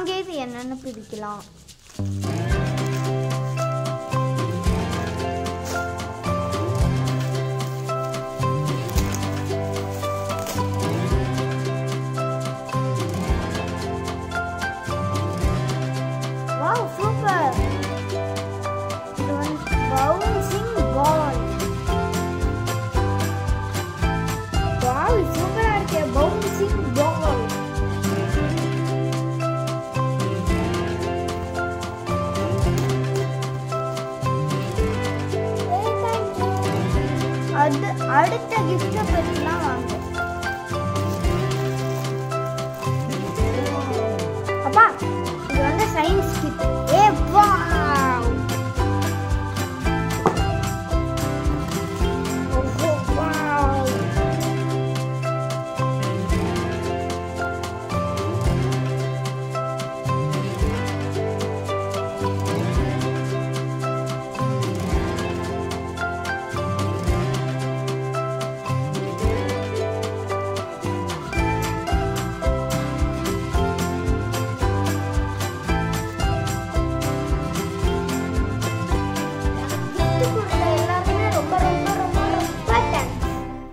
வாங்க இது என்னன்னு பிரிக்கலாம் வாவ் சூப்பர் இது வந்து பவுன்சிங் பால் வாவ் சூப்பரா இருக்கே பவுன்சிங் பால் அது அடுத்த கிஃப்ட்டை பற்றிலாம் வாங்க அப்பா இது வந்து சயின்ஸ் கிட் ஏ வாவ் ஓஹோ வாவ் gift கொடுத்த எல்லாருக்குமே ரொம்ப ரொம்ப ரொம்ப ரொம்ப தேங்க்ஸ்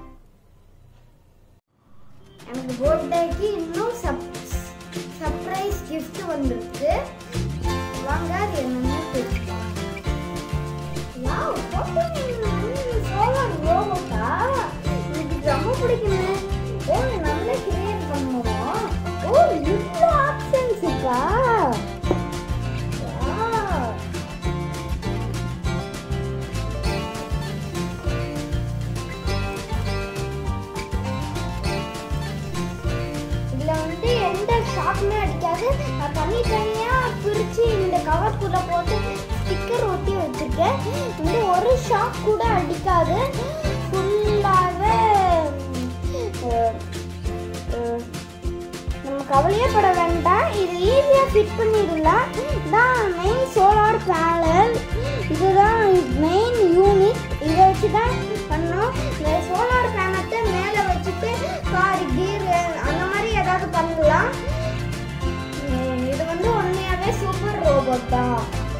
எனக்கு பர்த்டேக்கு இன்னும் சப் சர்ப்ரைஸ் gift வந்திருக்கு வாங்க அது என்னன்னு தெரிஞ்சுக்கலாம் வாவ் சோலார் ரோபோட்டா எனக்கு ரொம்ப பிடிக்குமே ஓ நம்மளே கிரியேட் பண்ணுவோம் ஓ இவ்வளோ ஆப்ஷன்ஸ் இருக்கா Wow. இதுல வந்து எந்த ஷாக்குமே அடிக்காது நான் தனி தனியா பிரிச்சு இந்த கவர்க்குள்ள போட்டு ஸ்டிக்கர் ஒட்டி வச்சிருக்கேன் வந்து ஒரு ஷாக் கூட அடிக்காது ஃபுல்லாகவே நம்ம கவலையே பட வேண்டாம் இது ஈஸியாக ஃபிட் பண்ணிடலாம் தான் மெயின் சோலார் பேனல் இதுதான் மெயின் யூனிட் இதை வச்சு தான் பண்ணோம் இந்த சோலார் பேனத்தை மேலே வச்சுட்டு கார் கீர் அந்த மாதிரி ஏதாவது பண்ணலாம் உம், இது வந்து உண்மையாகவே சூப்பர் ரோபோட் தான்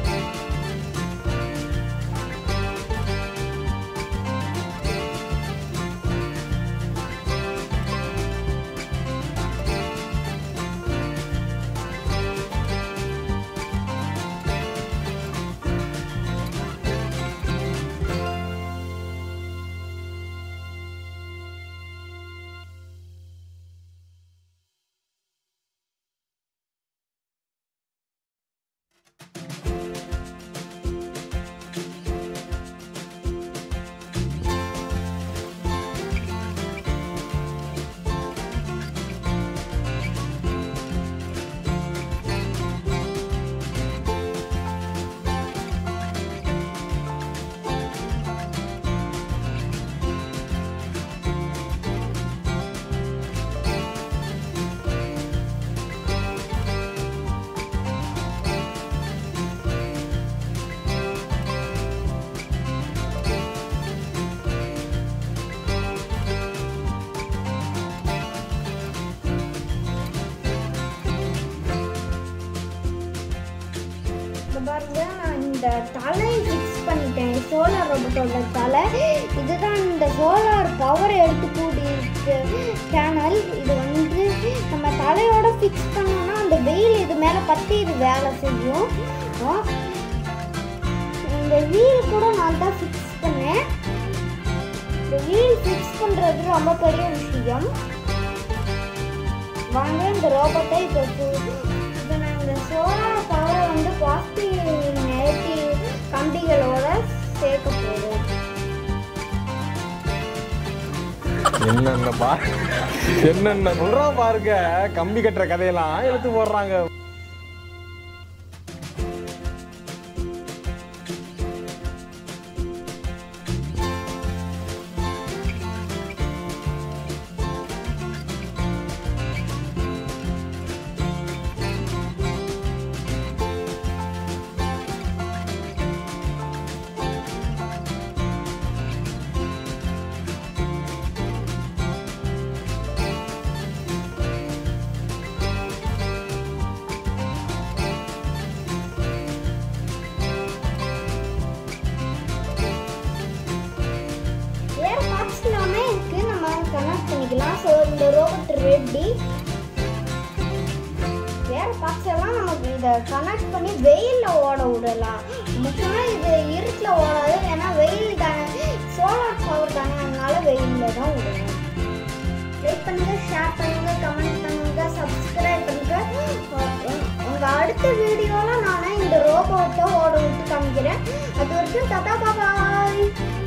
இந்த பாருங்க நான் இந்த தலையை ஃபிக்ஸ் பண்ணிட்டேன் சோலார் ரோபோட்டோட தலை இதுதான் இந்த சோலார் பவர் எடுத்துக்கூடிய சேனல் இது வந்து நம்ம தலையோட ஃபிக்ஸ் பண்ணோம்னா அந்த வெயில் இது மேலே பற்றி இது வேலை செய்யும் ஆ. இந்த வீல் கூட நான் தான் ஃபிக்ஸ் பண்ணேன் இந்த வீல் ஃபிக்ஸ் பண்ணுறது ரொம்ப பெரிய விஷயம் வாங்க இந்த ரோபோட்டை இப்போ இப்போ நான் இந்த சோலார் பவரை வந்து பாசிட்டிவ் நெகட்டிவ் கம்பிகளோட சேர்க்க போகிறோம் என்னென்ன பா என்னென்ன சொல்றான் பாருங்க கம்பி கட்டுற கதையெல்லாம் எடுத்து போடுறாங்க இதை கனெக்ட் பண்ணி வெயிலில் ஓட விடலாம் முக்கியமாக இது இருட்டில் ஓடாது ஏன்னா வெயில் தானே சோலார் பவர் தானே அதனால வெயிலில் தான் விடுவோம் லைக் பண்ணுங்க ஷேர் பண்ணுங்க கமெண்ட் பண்ணுங்க சப்ஸ்கிரைப் பண்ணுங்க உ- உங்க அடுத்த வீடியோல நான் இந்த ரோபோட்டை ஓட விட்டு காமிக்கிறேன் அது வரைக்கும் ததா பாய்